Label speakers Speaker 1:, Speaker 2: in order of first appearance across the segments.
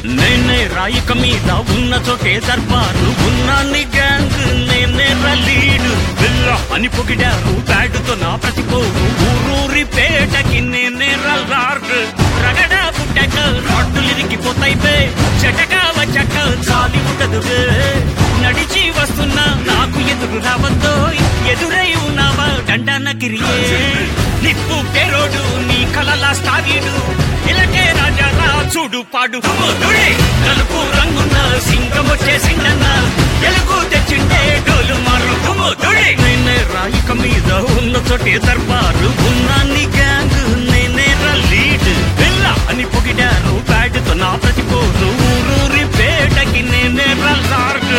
Speaker 1: నేనే రాయిక మీద ఉన్న చోటే దర్బారు ఉన్నాన్ని గ్యాంగ్ నేనే లీడు బిల్ల అని పొగిడారు బ్యాడుతో నా ప్రతిపోరు ఊరూరి పేటకి నేనే రల్లార్డ్ రగడా పుట్టక రాడ్డులు ఇరిగిపోతాయి బే చెటగా వచ్చాక చాలి ఉండదు బే నడిచి వస్తున్నా నాకు ఎదురు రావద్దో ఎదురై ఉన్నావా దండాన గిరియే నిప్పు పెరోడు నీ కలలా స్టారీడు ఇలాగే రాజా రా చూడు పాడు కుముదుడే నలుపు రంగున్న సింగం వచ్చేసిందన్న ఎలుగు తెచ్చిండే డోలు మారు కుముదుడే నేనే రాయిక మీద ఉన్న చోటే దర్బారు ఉన్నాన్ని గ్యాంగ్ నేనే రా లీడ్ పిల్ల అని పొగిడారు బ్యాడ్తో నా ప్రతిపోరు ఊరూరి పేటకి నేనే రా లార్డ్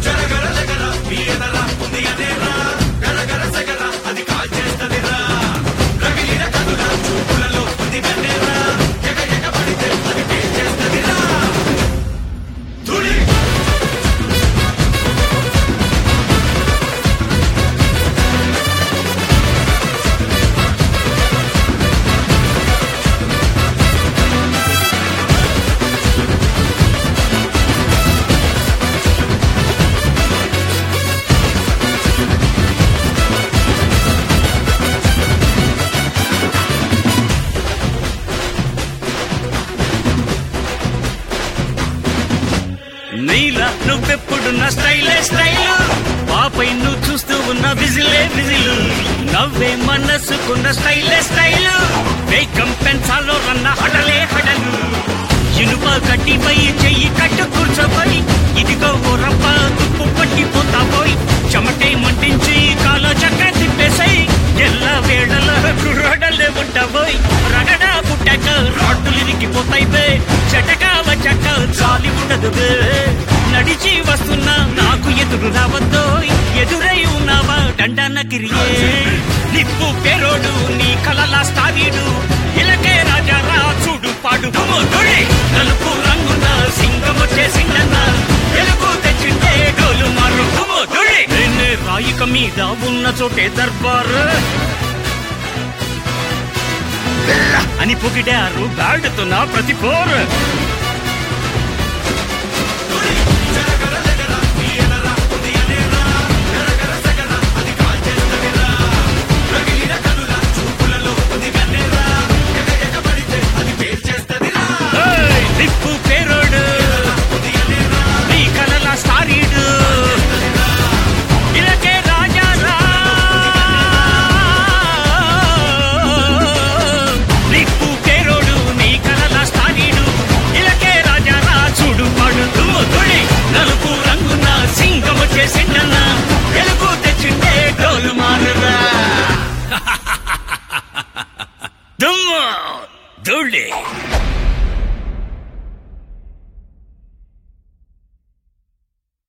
Speaker 1: నీలా నువ్వెప్పుడు నా స్టైలే స్టైల్ పాపై నువ్వు చూస్తూ ఉన్న విజిలే విజిలు నవ్వే మనసుకున్న స్టైలే స్టైల్ వేగం పెంచాలో రన్న హడలే హడలు ఇనుప కట్టిపై చెయ్యి కట్టు కూర్చోపోయి ఇదిగో ఓ రప్ప తుప్పు పట్టిపోతాపోయి చెమటే మంటించి కాలో చక్క తిప్పేసాయి ఎల్ల వేళల కుర్రడలే ఉంటాబోయ్ రగడా పుట్టాక రాడ్డులు ఇరిగిపోతాయి బే చెటగా వచ్చాక చాలి ఉండదు బే నడిచి వస్తున్నా నాకు ఎదురు రావద్దో ఎదురై ఉన్నావా దండాన గిరియే నిప్పు పెరోడు నీ కలలా స్టారీడు ఇలకే రాజా రా చూడు పాడు కుముదుడే నలుపు రంగున్న సింగం వచ్చేసిందన్న ఎలుగు తెచ్చిండే డోలు మారు కుముదుడే నేనే రాయిక మీద ఉన్న చోటే దర్బారు అని పొగిడారు బ్యాడ్తో నా ప్రతి పోరు